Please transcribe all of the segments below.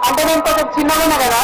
అంటే నేను కొంచెం చిన్నగా ఉన్నా కదా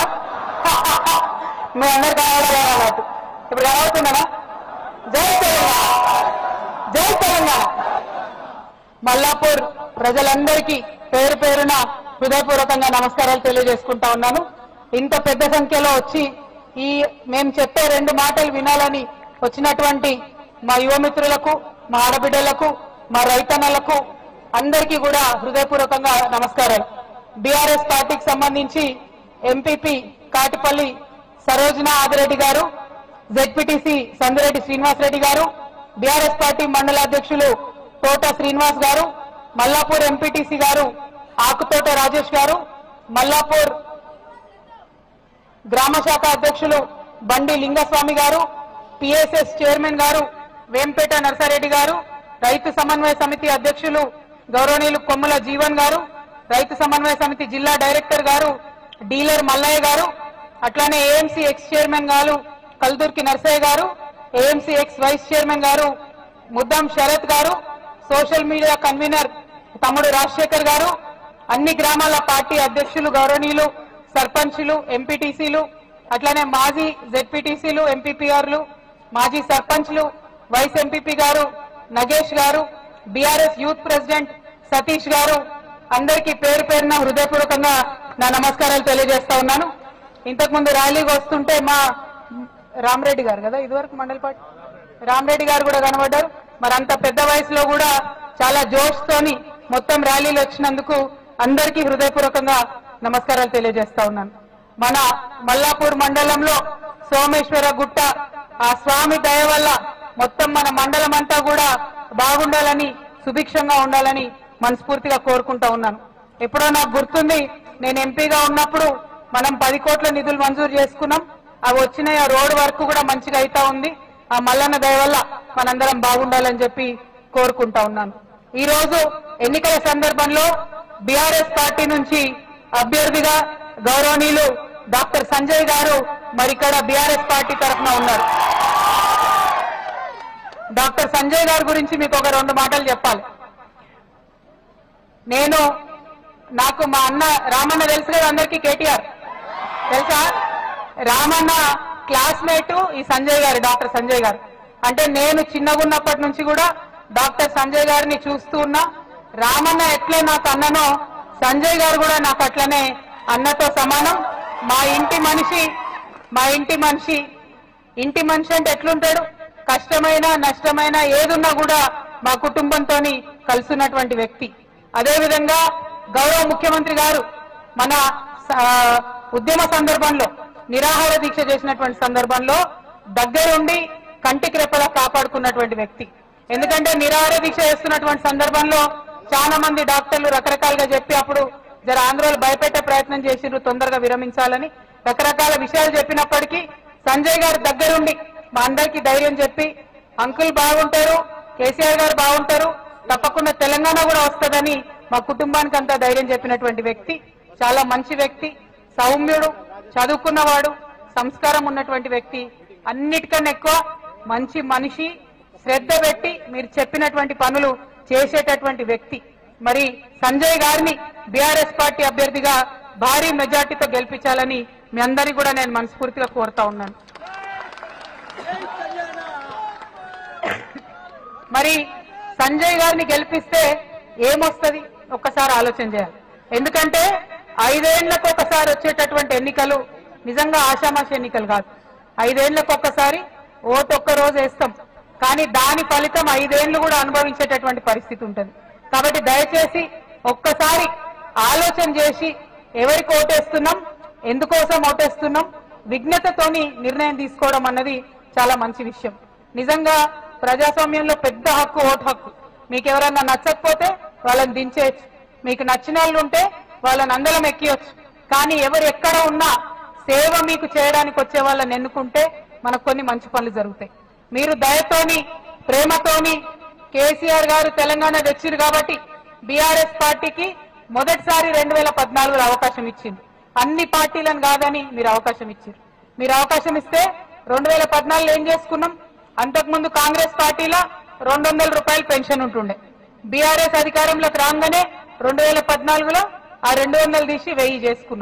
మీ అందరు కనబడలేదు అన్నట్టు ఇప్పుడు కనబడుతున్నానా జై తెలంగాణ జై తెలంగాణ మల్లాపూర్ ప్రజలందరికీ పేరు పేరున హృదయపూర్వకంగా నమస్కారాలు తెలియజేసుకుంటా ఉన్నాను ఇంత పెద్ద సంఖ్యలో వచ్చి ఈ మేము చెప్పే రెండు మాటలు వినాలని వచ్చినటువంటి మా యువమిత్రులకు మా ఆడబిడ్డలకు మా రైతన్నలకు అందరికీ కూడా హృదయపూర్వకంగా నమస్కారాలు బీఆర్ఎస్ పార్టీకి సంబంధించి ఎంపీపీ కాటిపల్లి సరోజన ఆదిరెడ్డి గారు జెడ్పీటీసీ సందిరెడ్డి శ్రీనివాస్ రెడ్డి గారు బీఆర్ఎస్ పార్టీ మండల అధ్యక్షులు తోట శ్రీనివాస్ గారు మల్లాపూర్ ఎంపీటీసీ గారు ఆకుతోట రాజేష్ గారు మల్లాపూర్ గ్రామ శాఖ అధ్యక్షులు బండి లింగస్వామి గారు పిఎస్ఎస్ చైర్మన్ గారు వేంపేట నర్సారెడ్డి గారు రైతు సమన్వయ సమితి అధ్యక్షులు గౌరవనీయులు కొమ్ముల జీవన్ గారు రైతు సమన్వయ సమితి జిల్లా డైరెక్టర్ గారు డీలర్ మల్లయ్య గారు అట్లానే ఏఎంసీ ఎక్స్ చైర్మన్ గారు కల్దుర్కి నర్సయ్య గారు ఏఎంసీ ఎక్స్ వైస్ చైర్మన్ గారు ముద్దాం శరత్ గారు సోషల్ మీడియా కన్వీనర్ తమ్ముడు రాజశేఖర్ గారు అన్ని గ్రామాల పార్టీ అధ్యక్షులు గౌరవనీయులు సర్పంచులు ఎంపీటీసీలు అట్లానే మాజీ జెడ్పీటీసీలు ఎంపీపీఆర్లు మాజీ సర్పంచ్లు వైస్ ఎంపీపీ గారు నగేష్ గారు బీఆర్ఎస్ యూత్ ప్రెసిడెంట్ సతీష్ గారు అందరికీ పేరు పేరున హృదయపూర్వకంగా నా నమస్కారాలు తెలియజేస్తా ఉన్నాను ఇంతకు ముందు ర్యాలీకి వస్తుంటే మా రామరెడ్డి గారు కదా ఇదివరకు మండల పార్టీ రామరెడ్డి గారు కూడా కనబడ్డారు మరి అంత పెద్ద వయసులో కూడా చాలా జోష్ తోని మొత్తం ర్యాలీలు వచ్చినందుకు అందరికీ హృదయపూర్వకంగా నమస్కారాలు తెలియజేస్తా ఉన్నాను మన మల్లాపూర్ మండలంలో సోమేశ్వర గుట్ట ఆ స్వామి దయ వల్ల మొత్తం మన మండలం అంతా కూడా బాగుండాలని సుభిక్షంగా ఉండాలని మనస్ఫూర్తిగా కోరుకుంటా ఉన్నాను ఎప్పుడో నాకు గుర్తుంది నేను ఎంపీగా ఉన్నప్పుడు మనం పది కోట్ల నిధులు మంజూరు చేసుకున్నాం అవి వచ్చినాయి ఆ రోడ్ వర్క్ కూడా మంచిగా అయితా ఉంది ఆ మల్లన్న దయ వల్ల మనందరం బాగుండాలని చెప్పి కోరుకుంటా ఉన్నాను ఈ రోజు ఎన్నికల సందర్భంలో బీఆర్ఎస్ పార్టీ నుంచి అభ్యర్థిగా గౌరవనీయులు డాక్టర్ సంజయ్ గారు మరి ఇక్కడ బీఆర్ఎస్ పార్టీ తరఫున ఉన్నారు డాక్టర్ సంజయ్ గారి గురించి మీకు ఒక రెండు మాటలు చెప్పాలి నేను నాకు మా అన్న రామన్న తెలుసు కదా అందరికీ కేటీఆర్ తెలుసా రామన్న క్లాస్మేట్ ఈ సంజయ్ గారు డాక్టర్ సంజయ్ గారు అంటే నేను చిన్నగా ఉన్నప్పటి నుంచి కూడా డాక్టర్ సంజయ్ గారిని చూస్తూ ఉన్నా రామన్న ఎట్లా నాకు అన్ననో సంజయ్ గారు కూడా నాకు అట్లనే అన్నతో సమానం మా ఇంటి మనిషి మా ఇంటి మనిషి ఇంటి మనిషి అంటే ఎట్లుంటాడు కష్టమైన నష్టమైన ఏదున్నా కూడా మా కుటుంబంతో కలుసున్నటువంటి వ్యక్తి అదేవిధంగా గౌరవ ముఖ్యమంత్రి గారు మన ఆ, ఉద్యమ సందర్భంలో నిరాహార దీక్ష చేసినటువంటి సందర్భంలో దగ్గరుండి కంటికి రెప్పలా కాపాడుకున్నటువంటి వ్యక్తి ఎందుకంటే నిరాహార దీక్ష చేస్తున్నటువంటి సందర్భంలో చాలా మంది డాక్టర్లు రకరకాలుగా చెప్పి అప్పుడు జర ఆంధ్రాలు భయపెట్టే ప్రయత్నం చేసిర్రు తొందరగా విరమించాలని రకరకాల విషయాలు చెప్పినప్పటికీ సంజయ్ గారు దగ్గరుండి మా అందరికీ ధైర్యం చెప్పి అంకుల్ బాగుంటారు కేసీఆర్ గారు బాగుంటారు తప్పకుండా తెలంగాణ కూడా వస్తుందని మా కుటుంబానికి అంతా ధైర్యం చెప్పినటువంటి వ్యక్తి చాలా మంచి వ్యక్తి సౌమ్యుడు చదువుకున్నవాడు సంస్కారం ఉన్నటువంటి వ్యక్తి అన్నిటికన్నా ఎక్కువ మంచి మనిషి శ్రద్ధ పెట్టి మీరు చెప్పినటువంటి పనులు చేసేటటువంటి వ్యక్తి మరి సంజయ్ గారిని బీఆర్ఎస్ పార్టీ అభ్యర్థిగా భారీ మెజార్టీతో గెలిపించాలని మీ అందరినీ కూడా నేను మనస్ఫూర్తిగా కోరుతా ఉన్నాను మరి సంజయ్ గారిని గెలిపిస్తే ఏమొస్తుంది ఒక్కసారి ఆలోచన చేయాలి ఎందుకంటే ఐదేళ్లకు ఒకసారి వచ్చేటటువంటి ఎన్నికలు నిజంగా ఆషామాషి ఎన్నికలు కాదు ఐదేళ్లకు ఒక్కసారి ఓటు ఒక్క రోజు వేస్తాం కానీ దాని ఫలితం ఐదేళ్లు కూడా అనుభవించేటటువంటి పరిస్థితి ఉంటుంది కాబట్టి దయచేసి ఒక్కసారి ఆలోచన చేసి ఎవరికి ఓటేస్తున్నాం ఎందుకోసం ఓటేస్తున్నాం విఘ్నతతోని నిర్ణయం తీసుకోవడం అన్నది చాలా మంచి విషయం నిజంగా ప్రజాస్వామ్యంలో పెద్ద హక్కు ఓటు హక్కు మీకు ఎవరన్నా నచ్చకపోతే వాళ్ళని దించేయచ్చు మీకు నచ్చిన వాళ్ళు ఉంటే వాళ్ళని అందలం ఎక్కియొచ్చు కానీ ఎవరు ఎక్కడ ఉన్నా సేవ మీకు చేయడానికి వచ్చే వాళ్ళని ఎన్నుకుంటే మనకు కొన్ని మంచి పనులు జరుగుతాయి మీరు దయతోని ప్రేమతోని కేసీఆర్ గారు తెలంగాణ తెచ్చిరు కాబట్టి బీఆర్ఎస్ పార్టీకి మొదటిసారి రెండు వేల పద్నాలుగులో అవకాశం ఇచ్చింది అన్ని పార్టీలను కాదని మీరు అవకాశం ఇచ్చారు మీరు అవకాశం ఇస్తే రెండు వేల పద్నాలుగులో ఏం చేసుకున్నాం అంతకుముందు కాంగ్రెస్ పార్టీలో రెండు వందల రూపాయలు పెన్షన్ ఉంటుండే బీఆర్ఎస్ అధికారంలోకి రాగానే రెండు వేల పద్నాలుగులో ఆ రెండు వందలు తీసి వెయ్యి చేసుకున్నాం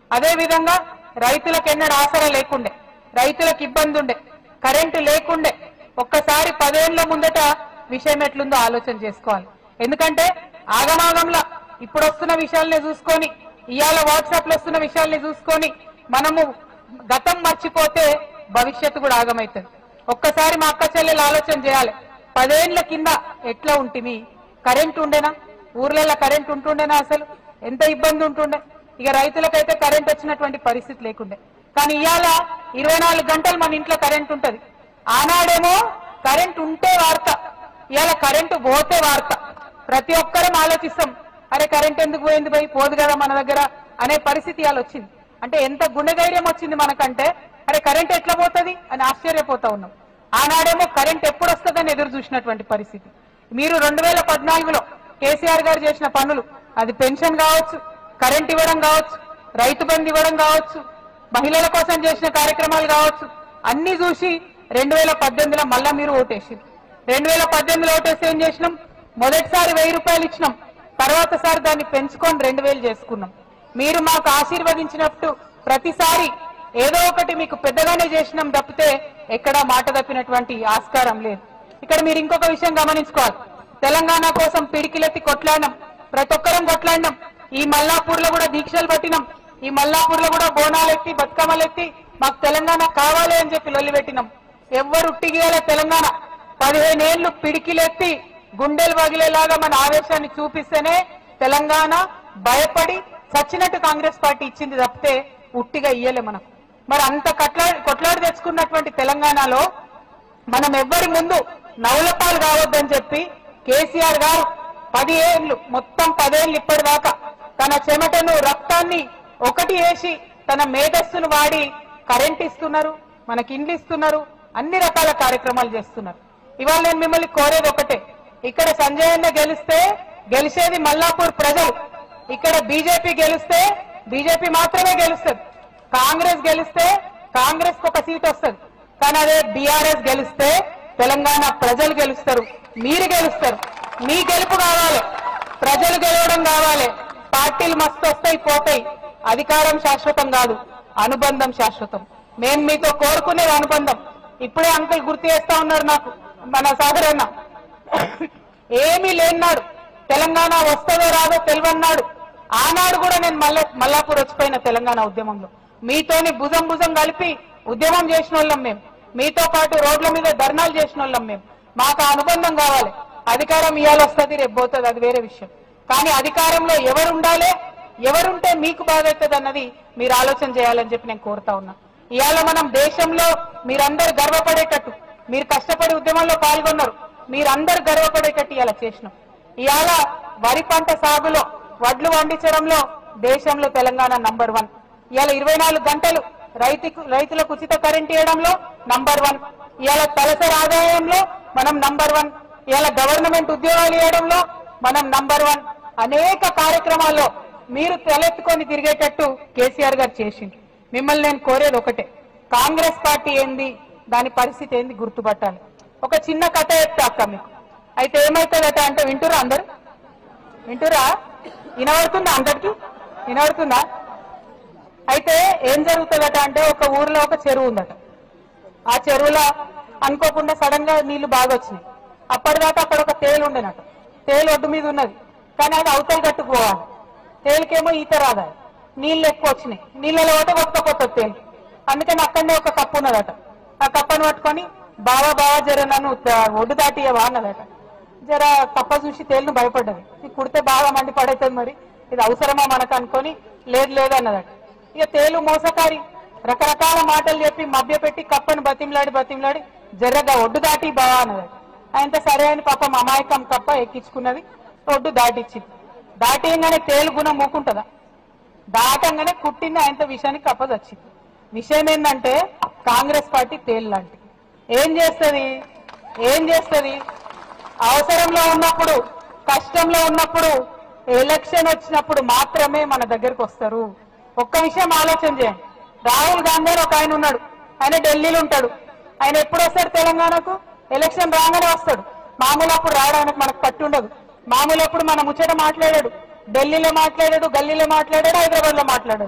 అదే విధంగా రైతులకు ఎన్నడూ ఆసరా లేకుండే రైతులకు ఇబ్బంది ఉండే కరెంటు లేకుండే ఒక్కసారి పదేళ్ల ముందట విషయం ఎట్లుందో ఆలోచన చేసుకోవాలి ఎందుకంటే ఆగమాగంలా ఇప్పుడు వస్తున్న విషయాల్ని చూసుకొని ఇవాళ వాట్సాప్ లో వస్తున్న విషయాల్ని చూసుకొని మనము గతం మర్చిపోతే భవిష్యత్తు కూడా ఆగమవుతుంది ఒక్కసారి మా అక్క చెల్లెలు ఆలోచన చేయాలి పదేళ్ల కింద ఎట్లా ఉంటిమి కరెంట్ ఉండేనా ఊర్లలో కరెంట్ ఉంటుండేనా అసలు ఎంత ఇబ్బంది ఉంటుండే ఇక రైతులకైతే కరెంట్ వచ్చినటువంటి పరిస్థితి లేకుండే కానీ ఇవాళ ఇరవై నాలుగు గంటలు మన ఇంట్లో కరెంట్ ఉంటది ఆనాడేమో కరెంట్ ఉంటే వార్త ఇవాళ కరెంటు పోతే వార్త ప్రతి ఒక్కరం ఆలోచిస్తాం అరే కరెంట్ ఎందుకు పోయింది పోయి పోదు కదా మన దగ్గర అనే పరిస్థితి ఇవాళ వచ్చింది అంటే ఎంత గుండె ధైర్యం వచ్చింది మనకంటే అరే కరెంట్ ఎట్లా పోతుంది అని ఆశ్చర్యపోతా ఉన్నాం ఆనాడేమో కరెంట్ ఎప్పుడు వస్తుందని ఎదురు చూసినటువంటి పరిస్థితి మీరు రెండు వేల పద్నాలుగులో కేసీఆర్ గారు చేసిన పనులు అది పెన్షన్ కావచ్చు కరెంట్ ఇవ్వడం కావచ్చు రైతు బంధు ఇవ్వడం కావచ్చు మహిళల కోసం చేసిన కార్యక్రమాలు కావచ్చు అన్ని చూసి రెండు వేల పద్దెనిమిదిలో మళ్ళా మీరు ఓటేసింది రెండు వేల పద్దెనిమిదిలో ఓటేసి ఏం చేసినాం మొదటిసారి వెయ్యి రూపాయలు ఇచ్చినాం తర్వాత సారి దాన్ని పెంచుకొని రెండు వేలు చేసుకున్నాం మీరు మాకు ఆశీర్వదించినట్టు ప్రతిసారి ఏదో ఒకటి మీకు పెద్దగానే చేసినాం తప్పితే ఎక్కడా మాట తప్పినటువంటి ఆస్కారం లేదు ఇక్కడ మీరు ఇంకొక విషయం గమనించుకోవాలి తెలంగాణ కోసం పిడికిలెత్తి కొట్లాడినాం ప్రతి ఒక్కరం కొట్లాడినాం ఈ మల్లాపూర్ లో కూడా దీక్షలు పట్టినాం ఈ మల్లాపూర్ లో కూడా బోనాలు ఎత్తి బతుకమ్మలు ఎత్తి మాకు తెలంగాణ కావాలి అని చెప్పి లొల్లి పెట్టినాం ఎవ్వరు ఉట్టిగేయాల తెలంగాణ పదిహేనేళ్లు పిడికిలెత్తి గుండెలు పగిలేలాగా మన ఆవేశాన్ని చూపిస్తేనే తెలంగాణ భయపడి చచ్చినట్టు కాంగ్రెస్ పార్టీ ఇచ్చింది తప్పితే ఉట్టిగా ఇయ్యలే మనం మరి అంత కట్లా కొట్లాడి తెచ్చుకున్నటువంటి తెలంగాణలో మనం ఎవ్వరి ముందు నవలపాలు కావద్దని చెప్పి కేసీఆర్ గారు పది ఏళ్ళు మొత్తం పదేళ్ళు ఇప్పటిదాకా తన చెమటను రక్తాన్ని ఒకటి వేసి తన మేధస్సును వాడి కరెంట్ ఇస్తున్నారు మనకి ఇండ్లు ఇస్తున్నారు అన్ని రకాల కార్యక్రమాలు చేస్తున్నారు ఇవాళ నేను మిమ్మల్ని కోరేది ఒకటే ఇక్కడ సంజయ్ అన్న గెలిస్తే గెలిచేది మల్లాపూర్ ప్రజలు ఇక్కడ బీజేపీ గెలిస్తే బీజేపీ మాత్రమే గెలుస్తుంది కాంగ్రెస్ గెలిస్తే కాంగ్రెస్ కు ఒక సీట్ వస్తుంది కానీ అదే బీఆర్ఎస్ గెలిస్తే తెలంగాణ ప్రజలు గెలుస్తారు మీరు గెలుస్తారు మీ గెలుపు కావాలి ప్రజలు గెలవడం కావాలి పార్టీలు మస్తు వస్తాయి పోతాయి అధికారం శాశ్వతం కాదు అనుబంధం శాశ్వతం మేము మీతో కోరుకునేది అనుబంధం ఇప్పుడే అంకుల్ గుర్తు చేస్తా ఉన్నారు నాకు మన సహరన్న ఏమీ లేనాడు తెలంగాణ వస్తుందో రాదో తెలివన్నాడు ఆనాడు కూడా నేను మల్ల మల్లాపూర్ వచ్చిపోయిన తెలంగాణ ఉద్యమంలో మీతోని భుజం భుజం కలిపి ఉద్యమం చేసిన వాళ్ళం మేము మీతో పాటు రోడ్ల మీద ధర్నాలు చేసిన వాళ్ళం మేము మాకు ఆ అనుబంధం కావాలి అధికారం ఇవాళ వస్తుంది రేపు పోతుంది అది వేరే విషయం కానీ అధికారంలో ఎవరు ఉండాలి ఎవరుంటే మీకు బాగవుతుంది అన్నది మీరు ఆలోచన చేయాలని చెప్పి నేను కోరుతా ఉన్నా ఇవాళ మనం దేశంలో మీరందరూ గర్వపడేటట్టు మీరు కష్టపడి ఉద్యమంలో పాల్గొన్నారు మీరందరూ గర్వపడేటట్టు ఇలా చేసినాం ఇవాళ వరి పంట సాగులో వడ్లు పండించడంలో దేశంలో తెలంగాణ నంబర్ వన్ ఇవాళ ఇరవై నాలుగు గంటలు రైతుకు రైతులకు ఉచిత కరెంట్ ఇవ్వడంలో నంబర్ వన్ ఇవాళ తలసరి ఆదాయంలో మనం నంబర్ వన్ ఇవాళ గవర్నమెంట్ ఉద్యోగాలు ఇవ్వడంలో మనం నంబర్ వన్ అనేక కార్యక్రమాల్లో మీరు తలెత్తుకొని తిరిగేటట్టు కేసీఆర్ గారు చేసింది మిమ్మల్ని నేను కోరేది ఒకటే కాంగ్రెస్ పార్టీ ఏంది దాని పరిస్థితి ఏంది గుర్తుపట్టాలి ఒక చిన్న కథ చెప్తా అక్క మీకు అయితే ఏమవుతుందట అంటే వింటురా అందరు వింటురా వినబడుతుందా అందరికి వినబడుతుందా అయితే ఏం జరుగుతుందట అంటే ఒక ఊర్లో ఒక చెరువు ఉందట ఆ చెరువులో అనుకోకుండా సడన్ గా నీళ్లు బాగా వచ్చినాయి అప్పటిదాకా అక్కడ ఒక తేలు ఉండేనట తేలు ఒడ్డు మీద ఉన్నది కానీ అది అవతల కట్టుకోవాలి తేలికేమో ఈత రాదా నీళ్ళు ఎక్కువ వచ్చినాయి నీళ్ళలో ఒకటి కొత్త కొత్త తేలు అందుకని అక్కడనే ఒక కప్పు ఉన్నదట ఆ కప్పను పట్టుకొని బావా బావా జర నన్ను త- ఒడ్డు దాటియవా అన్నదట జర కప్ప చూసి తేలును భయపడ్డది ఇది కుడితే బాగా మండి పడైతుంది మరి ఇది అవసరమా మనకు అనుకొని లేదు లేదు అన్నదట ఇక తేలు మోసకారి రకరకాల మాటలు చెప్పి మభ్యపెట్టి కప్పను బతిమలాడి బతిమలాడి జర్రగా ఒడ్డు దాటి బావా అన్నదట ఆయనతో సరే అని పాపం అమాయకం కప్ప ఎక్కించుకున్నది ఒడ్డు దాటిచ్చింది దాటియంగానే తేలు గుణం మూకుంటుందా దాటంగానే కుట్టింది ఆయనతో విషయానికి కప్ప వచ్చింది విషయం ఏంటంటే కాంగ్రెస్ పార్టీ తేలు లాంటి ఏం చేస్తుంది ఏం చేస్తుంది అవసరంలో ఉన్నప్పుడు కష్టంలో ఉన్నప్పుడు ఎలక్షన్ వచ్చినప్పుడు మాత్రమే మన దగ్గరకు వస్తారు ఒక్క విషయం ఆలోచన చేయండి రాహుల్ గాంధీ అని ఒక ఆయన ఉన్నాడు ఆయన ఢిల్లీలో ఉంటాడు ఆయన ఎప్పుడు వస్తాడు తెలంగాణకు ఎలక్షన్ రాగానే వస్తాడు మామూలు అప్పుడు రావడానికి మనకు పట్టు ఉండదు మామూలు అప్పుడు మన ముచ్చట మాట్లాడాడు ఢిల్లీలో మాట్లాడాడు గల్లీలో మాట్లాడాడు హైదరాబాద్ లో మాట్లాడాడు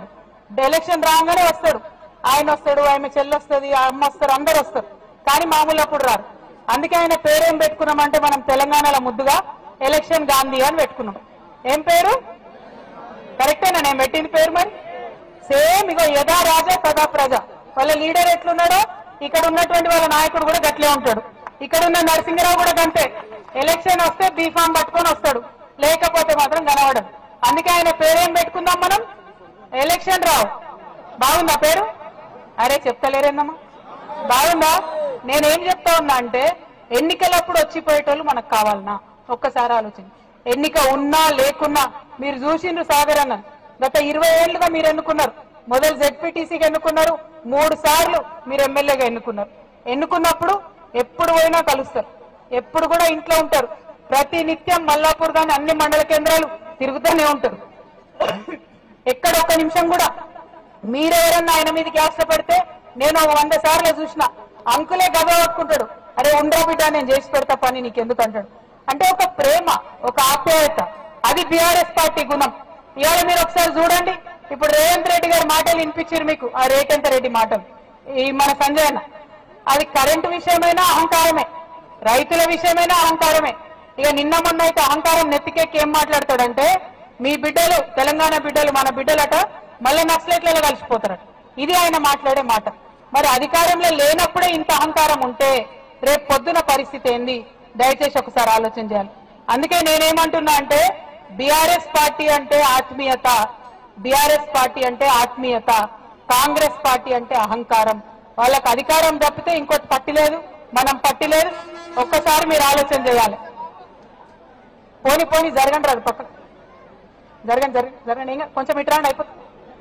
ఎలక్షన్ రాగానే వస్తాడు ఆయన వస్తాడు ఆయన చెల్లి వస్తుంది ఆ అమ్మ వస్తారు అందరు వస్తారు కానీ మామూలు అప్పుడు రారు అందుకే ఆయన పేరేం పెట్టుకున్నామంటే మనం తెలంగాణలో ముద్దుగా ఎలక్షన్ గాంధీ అని పెట్టుకున్నాం ఏం పేరు కరెక్టేనా నేను పెట్టింది పేరు మరి సేమ్ ఇగో యథా రాజా సదా ప్రజ వాళ్ళ లీడర్ ఎట్లున్నాడో ఇక్కడ ఉన్నటువంటి వాళ్ళ నాయకుడు కూడా గట్లే ఉంటాడు ఇక్కడ ఉన్న నరసింహరావు కూడా గంతే ఎలక్షన్ వస్తే బీఫామ్ పట్టుకొని వస్తాడు లేకపోతే మాత్రం కనబడదు అందుకే ఆయన పేరేం పెట్టుకుందాం మనం ఎలక్షన్ రావు బాగుందా పేరు అరే చెప్తలేరేందమ్మా బాగుందా నేనేం చెప్తా ఉన్నా అంటే ఎన్నికలప్పుడు వచ్చిపోయేటోళ్ళు మనకు కావాలనా ఒక్కసారి ఆలోచన ఎన్నిక ఉన్నా లేకున్నా మీరు చూసిండ్రు సాగర్ అన్న గత ఇరవై ఏళ్లుగా మీరు ఎన్నుకున్నారు మొదలు జెడ్పీటీసీకి ఎన్నుకున్నారు మూడు సార్లు మీరు ఎమ్మెల్యేగా ఎన్నుకున్నారు ఎన్నుకున్నప్పుడు ఎప్పుడు పోయినా కలుస్తారు ఎప్పుడు కూడా ఇంట్లో ఉంటారు ప్రతి నిత్యం మల్లాపూర్ గాని అన్ని మండల కేంద్రాలు తిరుగుతూనే ఉంటారు ఎక్కడ ఒక్క నిమిషం కూడా మీరెవరన్నా ఆయన మీదకి ఆశ పెడితే నేను ఒక వంద సార్లు చూసిన అంకులే గద పట్టుకుంటాడు అరే ఉండరా బిడ్డ నేను చేసి పెడతా పని నీకెందుకు అంటాడు అంటే ఒక ప్రేమ ఒక ఆప్యాయత అది బీఆర్ఎస్ పార్టీ గుణం ఇవాళ మీరు ఒకసారి చూడండి ఇప్పుడు రేవంత్ రెడ్డి గారి మాటలు వినిపించారు మీకు ఆ రేఖంత రెడ్డి మాటలు ఈ మన సంజయ్ అన్న అది కరెంటు విషయమైనా అహంకారమే రైతుల విషయమైనా అహంకారమే ఇక నిన్న మొన్న అయితే అహంకారం నెత్తికెక్కి ఏం మాట్లాడతాడంటే మీ బిడ్డలు తెలంగాణ బిడ్డలు మన బిడ్డలట మళ్ళీ నక్సలైట్లలో కలిసిపోతారట ఇది ఆయన మాట్లాడే మాట మరి అధికారంలో లేనప్పుడే ఇంత అహంకారం ఉంటే రేపు పొద్దున పరిస్థితి ఏంది దయచేసి ఒకసారి ఆలోచన చేయాలి అందుకే నేనేమంటున్నా అంటే బీఆర్ఎస్ పార్టీ అంటే ఆత్మీయత బీఆర్ఎస్ పార్టీ అంటే ఆత్మీయత కాంగ్రెస్ పార్టీ అంటే అహంకారం వాళ్ళకి అధికారం తప్పితే ఇంకోటి పట్టి లేదు మనం పట్టి లేదు ఒక్కసారి మీరు ఆలోచన చేయాలి పోని పోని జరగండి రాదు పక్క జరగండి జరగండి జరగండి ఇంకా కొంచెం ఇటు రండి అయిపోతుంది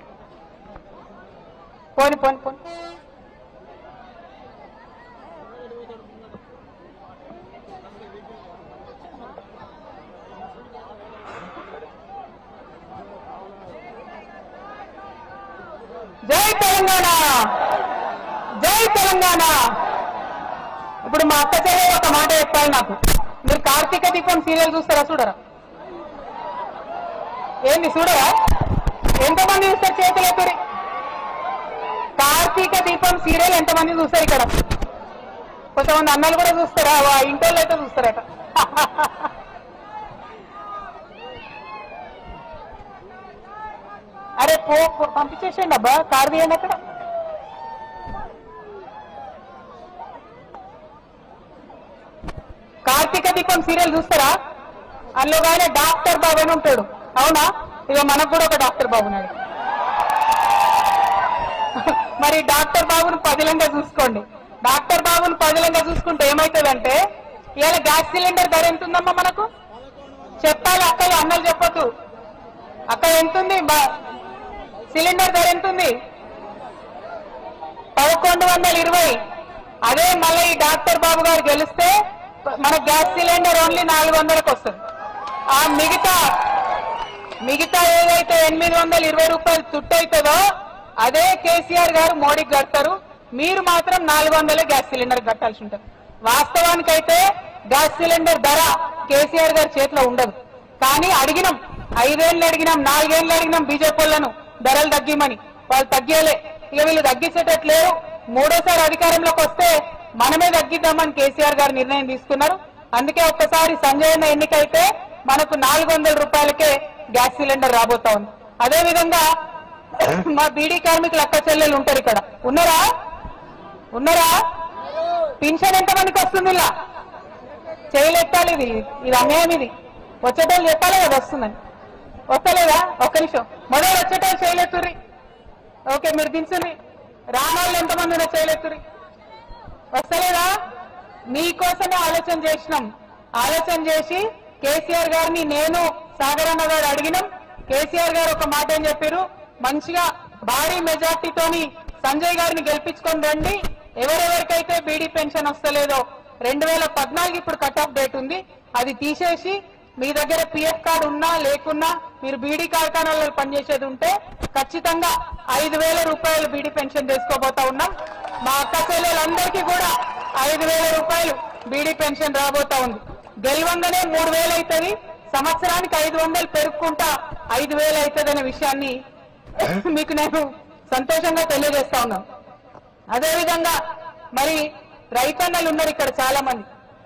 పోని పోని పోని జై తెలంగాణ జై తెలంగాణ ఇప్పుడు మా అక్క చెల్లెలు ఒక మాట చెప్పాలి నాకు మీరు కార్తీక దీపం సీరియల్ చూస్తారా చూడరా ఏంది చూడరా ఎంతమంది చూస్తారు చేతులు ఎత్తురి కార్తీక దీపం సీరియల్ ఎంతమంది చూస్తారు ఇక్కడ కొంతమంది అన్నలు కూడా చూస్తారా వా ఇంటోళ్ళు అయితే చూస్తారట అరే పో పో- పంపించేసేయండి అబ్బా కారు తీయండి అక్కడ కార్తీక దీపం సీరియల్ చూస్తారా అందులో ఆయన డాక్టర్ బాబు అని ఉంటాడు అవునా ఇక మనకు కూడా ఒక డాక్టర్ బాబు ఉన్నాడు మరి డాక్టర్ బాబును పదిలంగా చూసుకోండి డాక్టర్ బాబును పదిలంగా చూసుకుంటే ఏమైతుందంటే ఇవాళ గ్యాస్ సిలిండర్ ధర ఎంత ఉందమ్మా మనకు చెప్పాలి అక్కలు అన్నలు చెప్పొద్దు అక్క ఎంతుంది బా- సిలిండర్ ధర ఎంతుంది పదకొండు వందల ఇరవై అదే మళ్ళీ ఈ డాక్టర్ బాబు గారు గెలిస్తే మన గ్యాస్ సిలిండర్ ఓన్లీ నాలుగు వందలకు వస్తుంది ఆ మిగతా మిగతా ఏదైతే ఎనిమిది వందల ఇరవై రూపాయలు తుట్టు అవుతుందో అదే కేసీఆర్ గారు మోడీకి కడతారు మీరు మాత్రం నాలుగు వందలే గ్యాస్ సిలిండర్ కట్టాల్సి ఉంటుంది వాస్తవానికైతే గ్యాస్ సిలిండర్ ధర కేసీఆర్ గారి చేతిలో ఉండదు కానీ అడిగినాం ఐదేళ్ళు అడిగినాం నాలుగేళ్ళు అడిగినాం బీజేపీ వాళ్ళను ధరలు తగ్గిమని వాళ్ళు తగ్గలే ఇక వీళ్ళు తగ్గించేటట్లేరు మూడోసారి అధికారంలోకి వస్తే మనమే తగ్గిద్దామని కేసీఆర్ గారు నిర్ణయం తీసుకున్నారు అందుకే ఒక్కసారి సంజయ్ అన్న ఎన్నికైతే మనకు నాలుగు వందల రూపాయలకే గ్యాస్ సిలిండర్ రాబోతా ఉంది అదే విధంగా మా బీడీ కార్మికులు అక్క చెల్లెలు ఉంటారు ఇక్కడ ఉన్నారా ఉన్నారా పింఛన్ ఎంత మందికి వస్తుంది ఇలా చేయలెత్తాలి ఇది ఇది అన్యాయం ఇది వచ్చేటోళ్ళు చెప్పాలి కదా వస్తుందని వస్తలేదా ఒక్క నిమిషం మొదలు వచ్చేటోళ్ళు చేయలేతుర్రి ఓకే మీరు దించుని రానాళ్ళు ఎంతమంది ఉన్నా చేయలేతుర్రి వస్తలేదా మీకోసమే ఆలోచన చేసినాం ఆలోచన చేసి కేసీఆర్ గారిని నేను సాగరన్న గారు అడిగినాం కేసీఆర్ గారు ఒక మాట ఏం చెప్పారు మంచిగా భారీ మెజార్టీతోని సంజయ్ గారిని గెలిపించుకొని రండి ఎవరెవరికైతే బీడీ పెన్షన్ వస్తలేదో రెండు వేల పద్నాలుగు ఇప్పుడు కట్ ఆఫ్ డేట్ ఉంది అది తీసేసి మీ దగ్గర పిఎఫ్ కార్డు ఉన్నా లేకున్నా మీరు బీడీ కార్ఖానాల్లో పనిచేసేది ఉంటే ఖచ్చితంగా ఐదు వేల రూపాయలు బీడీ పెన్షన్ తీసుకోబోతా ఉన్నాం మా అక్క చెల్లెలందరికీ కూడా ఐదు వేల రూపాయలు బీడీ పెన్షన్ రాబోతా ఉంది గెలవంగానే మూడు వేలు అవుతుంది సంవత్సరానికి ఐదు వందలు పెరుక్కుంటా ఐదు వేలు అవుతుంది అనే విషయాన్ని మీకు నేను సంతోషంగా తెలియజేస్తా ఉన్నాను అదేవిధంగా మరి రైతన్నలు ఉన్నారు ఇక్కడ చాలా మంది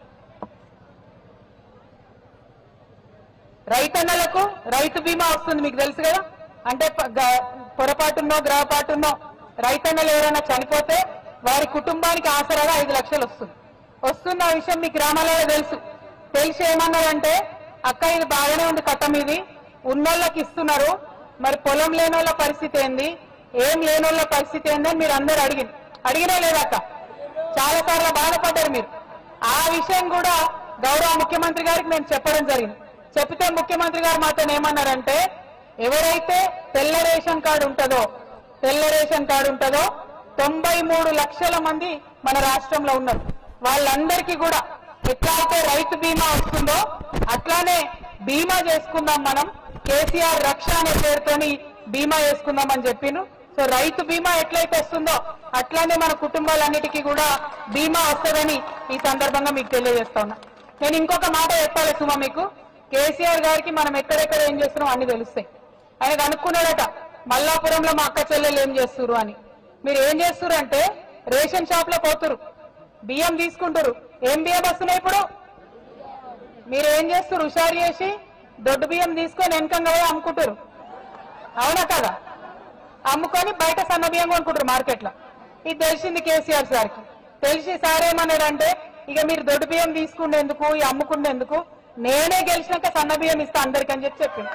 రైతన్నలకు రైతు బీమా వస్తుంది మీకు తెలుసు కదా అంటే ప- గ- పొరపాటున్నో గ్రహపాటున్నో రైతన్నలు ఎవరైనా చనిపోతే వారి కుటుంబానికి ఆసరాగా ఐదు లక్షలు వస్తుంది వస్తున్న విషయం మీ గ్రామాలలో తెలుసు తెలిసి ఏమన్నారంటే అక్క ఇది బాగానే ఉంది కట్టం ఇది ఉన్నోళ్ళకి ఇస్తున్నారు మరి పొలం లేనోళ్ళ పరిస్థితి ఏంది ఏం లేనోళ్ళ పరిస్థితి ఏంది అని మీరు అందరు అడిగింది అడిగినా లేదక్క చాలా సార్లు బాధపడ్డారు మీరు ఆ విషయం కూడా గౌరవ ముఖ్యమంత్రి గారికి నేను చెప్పడం జరిగింది చెప్తే ముఖ్యమంత్రి గారు మాతో ఏమన్నారంటే ఎవరైతే తెల్ల రేషన్ కార్డు ఉంటుందో తెల్ల రేషన్ కార్డు ఉంటుందో తొంభై మూడు లక్షల మంది మన రాష్ట్రంలో ఉన్నారు వాళ్ళందరికీ కూడా ఎట్లా అయితే రైతు బీమా వస్తుందో అట్లానే బీమా చేసుకుందాం మనం కేసీఆర్ రక్ష అనే పేరుతోని బీమా చేసుకుందాం అని చెప్పిండు సో రైతు బీమా ఎట్లయితే వస్తుందో అట్లానే మన కుటుంబాలన్నిటికీ కూడా బీమా వస్తుందని ఈ సందర్భంగా మీకు తెలియజేస్తా ఉన్నా నేను ఇంకొక మాట చెప్పాలి సుమా మీకు కేసీఆర్ గారికి మనం ఎక్కడెక్కడ ఏం చేస్తున్నాం అన్ని తెలుస్తాయి ఆయన కనుక్కున్నాడట మల్లాపురంలో మా అక్క చెల్లెలు ఏం చేస్తురు అని మీరు ఏం చేస్తురు అంటే రేషన్ షాప్ లో పోతురు బియ్యం తీసుకుంటారు ఏం బియ్యం వస్తున్నాయి ఇప్పుడు మీరు ఏం చేస్తారు హుషారు చేసి దొడ్డు బియ్యం తీసుకొని వెనకంగా పోయి అమ్ముకుంటారు అవునా కదా అమ్ముకొని బయట సన్న బియ్యం కొనుక్కుంటారు మార్కెట్ లో ఇది తెలిసింది కేసీఆర్ సార్కి తెలిసి సార్ ఏమన్నాడంటే ఇక మీరు దొడ్డు బియ్యం తీసుకునేందుకు ఈ అమ్ముకునేందుకు నేనే గెలిచినాక సన్న బియ్యం ఇస్తా అందరికి అని చెప్పి చెప్పింది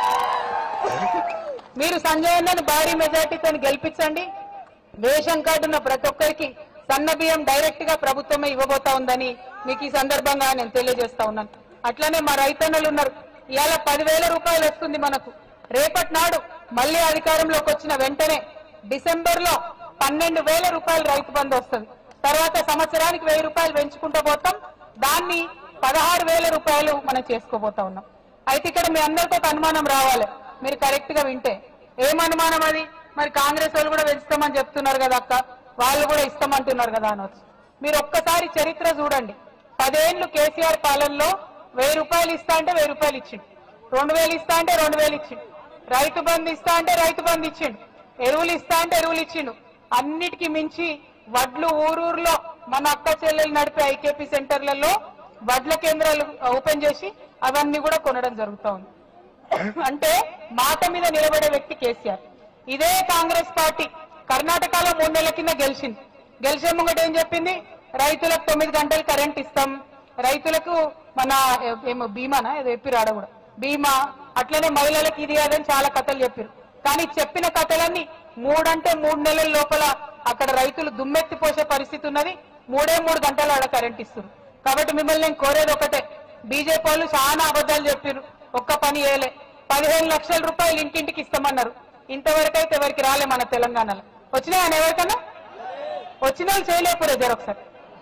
మీరు సంజయ్ అన్నని భారీ మెజార్టీతో గెలిపించండి రేషన్ కార్డు ఉన్న ప్రతి ఒక్కరికి సన్న బియ్యం డైరెక్ట్ గా ప్రభుత్వమే ఇవ్వబోతా ఉందని మీకు ఈ సందర్భంగా నేను తెలియజేస్తా ఉన్నాను అట్లనే మా రైతన్నలు ఉన్నారు ఇవాళ పదివేల రూపాయలు వస్తుంది మనకు రేపటి నాడు మళ్ళీ అధికారంలోకి వచ్చిన వెంటనే డిసెంబర్ లో పన్నెండు వేల రూపాయలు రైతు బంధు వస్తుంది తర్వాత సంవత్సరానికి వెయ్యి రూపాయలు పెంచుకుంటూ పోతాం దాన్ని పదహారు వేల రూపాయలు మనం చేసుకోబోతా ఉన్నాం అయితే ఇక్కడ మీ అందరికీ ఒక అనుమానం రావాలి మీరు కరెక్ట్ గా వింటే ఏం అనుమానం అది మరి కాంగ్రెస్ వాళ్ళు కూడా పెంచుతామని చెప్తున్నారు కదా అక్క వాళ్ళు కూడా ఇస్తామంటున్నారు కదా అనొచ్చు మీరు ఒక్కసారి చరిత్ర చూడండి పదేళ్లు కేసీఆర్ పాలనలో వెయ్యి రూపాయలు ఇస్తా అంటే వెయ్యి రూపాయలు ఇచ్చిండు రెండు వేలు ఇస్తా అంటే రెండు వేలు ఇచ్చిండు రైతు బంధు ఇస్తా అంటే రైతు బంధు ఇచ్చిండు ఎరువులు ఇస్తా అంటే ఎరువులు ఇచ్చిండు అన్నిటికీ మించి వడ్లు ఊరూరులో మన అక్క చెల్లెలు నడిపే ఐకేపీ సెంటర్లలో వడ్ల కేంద్రాలు ఓపెన్ చేసి అవన్నీ కూడా కొనడం జరుగుతా ఉంది అంటే మాట మీద నిలబడే వ్యక్తి కేసీఆర్ ఇదే కాంగ్రెస్ పార్టీ కర్ణాటకలో మూడు నెలల కింద గెలిచింది గెలిచే ముంగట ఏం చెప్పింది రైతులకు తొమ్మిది గంటలు కరెంట్ ఇస్తాం రైతులకు మన ఏ- ఏమో బీమానా ఏదో చెప్పిరు ఆడ కూడా బీమా అట్లనే మహిళలకు ఇది అదని చాలా కథలు చెప్పారు కానీ చెప్పిన కథలన్నీ మూడంటే మూడు నెలల లోపల అక్కడ రైతులు దుమ్మెత్తి పోసే పరిస్థితి ఉన్నది మూడే మూడు గంటలు ఆడ కరెంట్ ఇస్తారు కాబట్టి మిమ్మల్ని నేను కోరేది ఒకటే బీజేపీ వాళ్ళు చాలా అబద్ధాలు చెప్పారు ఒక్క పని చేయలే పదిహేను లక్షల రూపాయలు ఇంటింటికి ఇస్తామన్నారు ఇంతవరకు అయితే ఎవరికి రాలే మన తెలంగాణలో వచ్చినా ఆయన ఎవరికన్నా వచ్చిన వాళ్ళు చేయలేకపోయారు జర ఒకసారి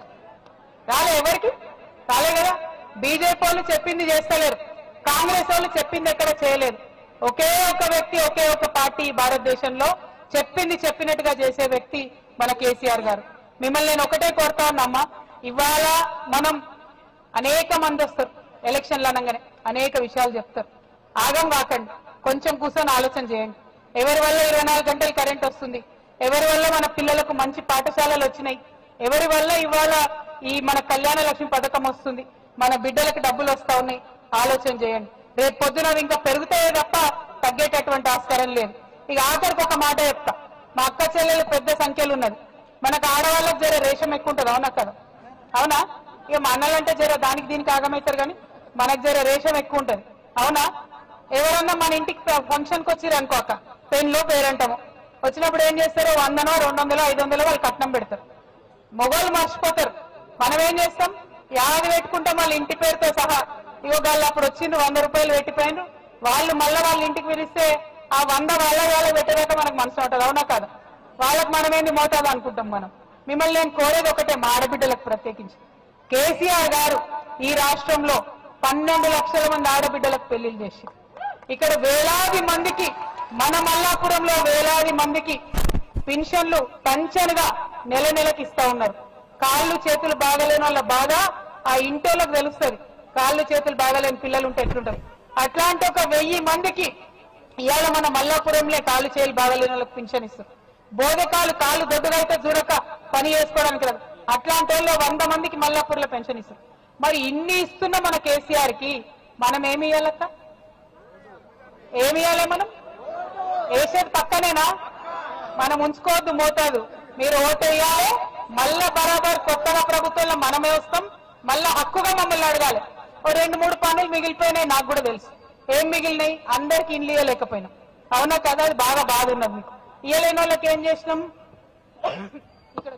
రాలే ఎవరికి రాలే కదా బీజేపీ వాళ్ళు చెప్పింది చేస్తలేరు కాంగ్రెస్ వాళ్ళు చెప్పింది ఎక్కడ చేయలేదు ఒకే ఒక వ్యక్తి ఒకే ఒక పార్టీ ఈ భారతదేశంలో చెప్పింది చెప్పినట్టుగా చేసే వ్యక్తి మన కేసీఆర్ గారు మిమ్మల్ని నేను ఒకటే కోరుతా ఉన్నమ్మా ఇవాళ మనం అనేక మంది వస్తారు ఎలక్షన్లు అనగానే అనేక విషయాలు చెప్తారు ఆగం కాకండి కొంచెం కూర్చొని ఆలోచన చేయండి ఎవరి వల్ల ఇరవై నాలుగు గంటలు కరెంట్ వస్తుంది ఎవరి వల్ల మన పిల్లలకు మంచి పాఠశాలలు వచ్చినాయి ఎవరి వల్ల ఇవాళ ఈ మన కళ్యాణ లక్ష్మి పథకం వస్తుంది మన బిడ్డలకు డబ్బులు వస్తా ఉన్నాయి ఆలోచన చేయండి రేపు పొద్దున అవి ఇంకా పెరుగుతాయే తప్ప తగ్గేటటువంటి ఆస్కారం లేదు ఇక ఆఖరికి ఒక మాట చెప్తా మా అక్క చెల్లెలు పెద్ద సంఖ్యలో ఉన్నది మనకు ఆడవాళ్ళకి జర రేషం ఎక్కువ ఉంటుంది అవునా కదా అవునా ఇక మా అన్నలంటే జర దానికి దీనికి ఆగమవుతారు కానీ మనకు జర రేషం ఎక్కువ ఉంటది అవునా ఎవరన్నా మన ఇంటికి ఫంక్షన్ కి వచ్చిర్రు అనుకో అక్క పెన్లో పేరంటాము వచ్చినప్పుడు ఏం చేస్తారు వందనో రెండు వందలో ఐదు వందలో వాళ్ళు కట్నం పెడతారు మొగోళ్ళు మర్చిపోతారు మనం ఏం చేస్తాం యాది పెట్టుకుంటాం వాళ్ళ ఇంటి పేరుతో సహా ఇగో వాళ్ళు అప్పుడు వచ్చిండ్రు వంద రూపాయలు పెట్టిపోయిండ్రు వాళ్ళు మళ్ళీ వాళ్ళ ఇంటికి పిలిస్తే ఆ వంద వాళ్ళ వాళ్ళ పెట్టేదాకా మనకు మనసు ఉంటుంది అవునా కాదు వాళ్ళకి మనం ఏంది మోతాదు అనుకుంటాం మనం మిమ్మల్ని నేను కోరేది ఒకటే మా ఆడబిడ్డలకు ప్రత్యేకించి కేసీఆర్ గారు ఈ రాష్ట్రంలో పన్నెండు లక్షల మంది ఆడబిడ్డలకు పెళ్లిళ్ళు చేసి ఇక్కడ వేలాది మందికి మన మల్లాపురంలో వేలాది మందికి పెన్షన్లు టంచనుగా నెల నెలకి ఇస్తా ఉన్నారు కాళ్ళు చేతులు బాగలేని వాళ్ళ బాధ ఆ ఇంటోళ్ళకి తెలుస్తుంది కాళ్ళు చేతులు బాగలేని పిల్లలు ఉంటే ఎట్లుంటారు అట్లాంటి ఒక వెయ్యి మందికి ఇవాళ మన మల్లాపురంలో కాలు చేలు బాగలేని వాళ్ళకి పింఛన్ ఇస్తాం బోధకాలు కాలు దొడ్డుగా అయితే చూడక పని చేసుకోవడానికి రాదు అట్లాంటి వాళ్ళు వంద మందికి మల్లాపూర్లో పెన్షన్ ఇస్తాం మరి ఇన్ని ఇస్తున్న మన కేసీఆర్ కి మనం ఏమి ఇవ్వాలక్క ఏమి ఇవ్వాలి మనం వేసేది పక్కనేనా మనం ఉంచుకోవద్దు మోతాదు మీరు ఓటు వేయాలి మళ్ళా బరాబర్ కొత్తగా ప్రభుత్వంలో మనమే వస్తాం మళ్ళా హక్కుగా మమ్మల్ని అడగాలి ఓ రెండు మూడు పనులు మిగిలిపోయినాయి నాకు కూడా తెలుసు ఏం మిగిలినాయి అందరికి ఇండ్లు ఇవ్వలేకపోయినాం అవునా కదా అది బాగా బాధ ఉన్నది మీకు ఇవ్వలేని వాళ్ళకి ఏం చేసినాం ఇక్కడ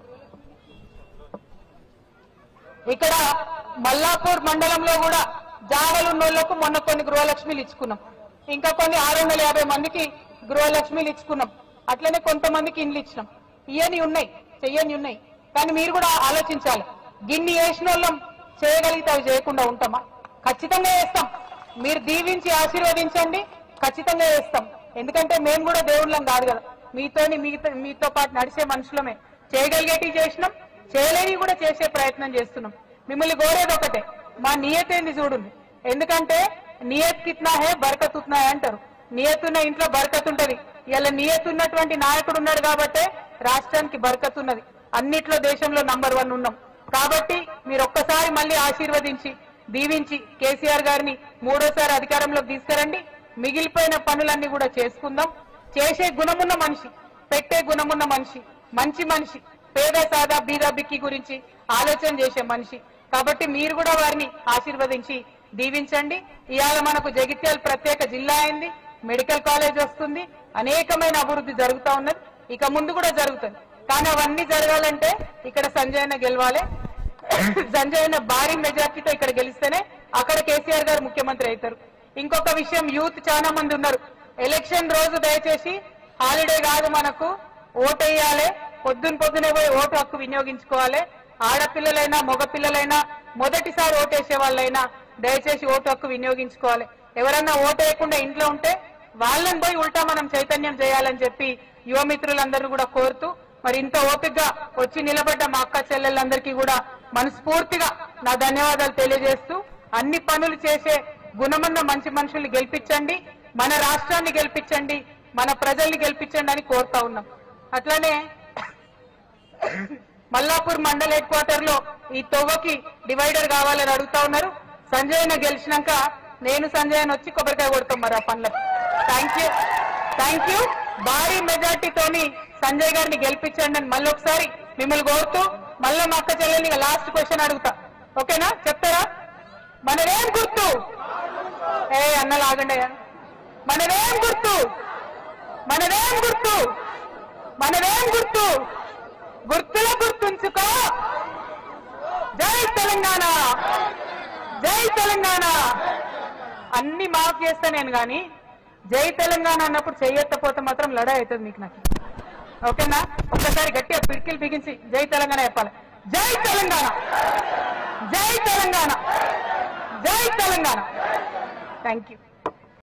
ఇక్కడ మల్లాపూర్ మండలంలో కూడా జాగలు ఉన్నోళ్లకు మొన్న కొన్ని గృహలక్ష్మిలు ఇచ్చుకున్నాం ఇంకా కొన్ని ఆరు వందల యాభై మందికి గృహలక్ష్మిలు ఇచ్చుకున్నాం అట్లనే కొంతమందికి ఇండ్లు ఇచ్చినాం ఇవన్నీ ఉన్నాయి చెయ్యని ఉన్నాయి కానీ మీరు కూడా ఆలోచించాలి గిన్ని వేసిన వాళ్ళం చేయగలిగితే అవి చేయకుండా ఉంటామా ఖచ్చితంగా చేస్తాం మీరు దీవించి ఆశీర్వదించండి ఖచ్చితంగా చేస్తాం ఎందుకంటే మేము కూడా దేవుళ్ళం కాదు కదా మీతోని మీతో మీతో పాటు నడిచే మనుషులమే చేయగలిగేటి చేసినాం చేయలేని కూడా చేసే ప్రయత్నం చేస్తున్నాం మిమ్మల్ని కోరేది ఒకటే మా నియత్ ఏంది చూడండి ఎందుకంటే నియత్ కిత్నా హే బరకత్ ఉత్నా హై అంటారు నియత్ ఉన్న ఇంట్లో బరకత్ ఉంటది ఇలా నియత్ ఉన్నటువంటి నాయకుడు ఉన్నాడు కాబట్టే రాష్ట్రానికి బరకత్ ఉన్నది అన్నిట్లో దేశంలో నంబర్ వన్ ఉన్నాం కాబట్టి మీరు ఒక్కసారి మళ్ళీ ఆశీర్వదించి దీవించి కేసీఆర్ గారిని మూడోసారి అధికారంలోకి తీసుకురండి మిగిలిపోయిన పనులన్నీ కూడా చేసుకుందాం చేసే గుణమున్న మనిషి పెట్టే గుణమున్న మనిషి మంచి మనిషి పేద సాదా బీద బిక్కి గురించి ఆలోచన చేసే మనిషి కాబట్టి మీరు కూడా వారిని ఆశీర్వదించి దీవించండి ఇవాళ మనకు జగిత్యాల ప్రత్యేక జిల్లా అయింది మెడికల్ కాలేజ్ వస్తుంది అనేకమైన అభివృద్ధి జరుగుతా ఉన్నది ఇక ముందు కూడా జరుగుతుంది కానీ అవన్నీ జరగాలంటే ఇక్కడ సంజయన గెలవాలి సంజయన భారీ మెజార్టీతో ఇక్కడ గెలిస్తేనే అక్కడ కేసీఆర్ గారు ముఖ్యమంత్రి అవుతారు ఇంకొక విషయం యూత్ చాలా మంది ఉన్నారు ఎలక్షన్ రోజు దయచేసి హాలిడే కాదు మనకు ఓటేయాలి పొద్దున పొద్దునే పోయి ఓటు హక్కు వినియోగించుకోవాలి ఆడపిల్లలైనా మగపిల్లలైనా మొదటిసారి ఓటేసే వాళ్ళైనా దయచేసి ఓటు హక్కు వినియోగించుకోవాలి ఎవరన్నా ఓటేయకుండా ఇంట్లో ఉంటే వాళ్ళని పోయి ఉల్టా మనం చైతన్యం చేయాలని చెప్పి యువమిత్రులందరూ కూడా కోరుతూ మరి ఇంత ఓపికగా వచ్చి నిలబడ్డ మా అక్క చెల్లెళ్ళందరికీ కూడా మనస్ఫూర్తిగా నా ధన్యవాదాలు తెలియజేస్తూ అన్ని పనులు చేసే గుణమన్న మంచి మనుషుల్ని గెలిపించండి మన రాష్ట్రాన్ని గెలిపించండి మన ప్రజల్ని గెలిపించండి అని కోరుతా ఉన్నాం అట్లానే మల్లాపూర్ మండల్ హెడ్ క్వార్టర్ లో ఈ తొవ్వకి డివైడర్ కావాలని అడుగుతా ఉన్నారు సంజయ్ గెలిచినాక నేను సంజయ్ వచ్చి కొబ్బరికాయ కొడతాం మరి ఆ పనులకు థ్యాంక్ యూ థ్యాంక్ యూ భారీ మెజార్టీతోని సంజయ్ గారిని గెలిపించండి అని మళ్ళీ ఒకసారి మిమ్మల్ని కోరుతూ మళ్ళీ మా అక్క చెల్లెల్ని లాస్ట్ క్వశ్చన్ అడుగుతా ఓకేనా చెప్తారా మనదేం గుర్తు ఏ అన్నలు ఆగండి అయ్యా. మనదేం గుర్తు మనదేం గుర్తు మనదేం గుర్తు గుర్తుల గుర్తుంచుకో జై తెలంగాణ జై తెలంగాణ అన్ని మాఫ్ చేస్తా నేను గాని జై తెలంగాణ అన్నప్పుడు చెయ్యెత్తపోతే మాత్రం లడా అవుతుంది మీకు నాకు ఓకేనా ఒక్కసారి గట్టిగా పిడికిలు బిగించి జై తెలంగాణ చెప్పాలి జై తెలంగాణ జై తెలంగాణ జై తెలంగాణ థ్యాంక్ యూ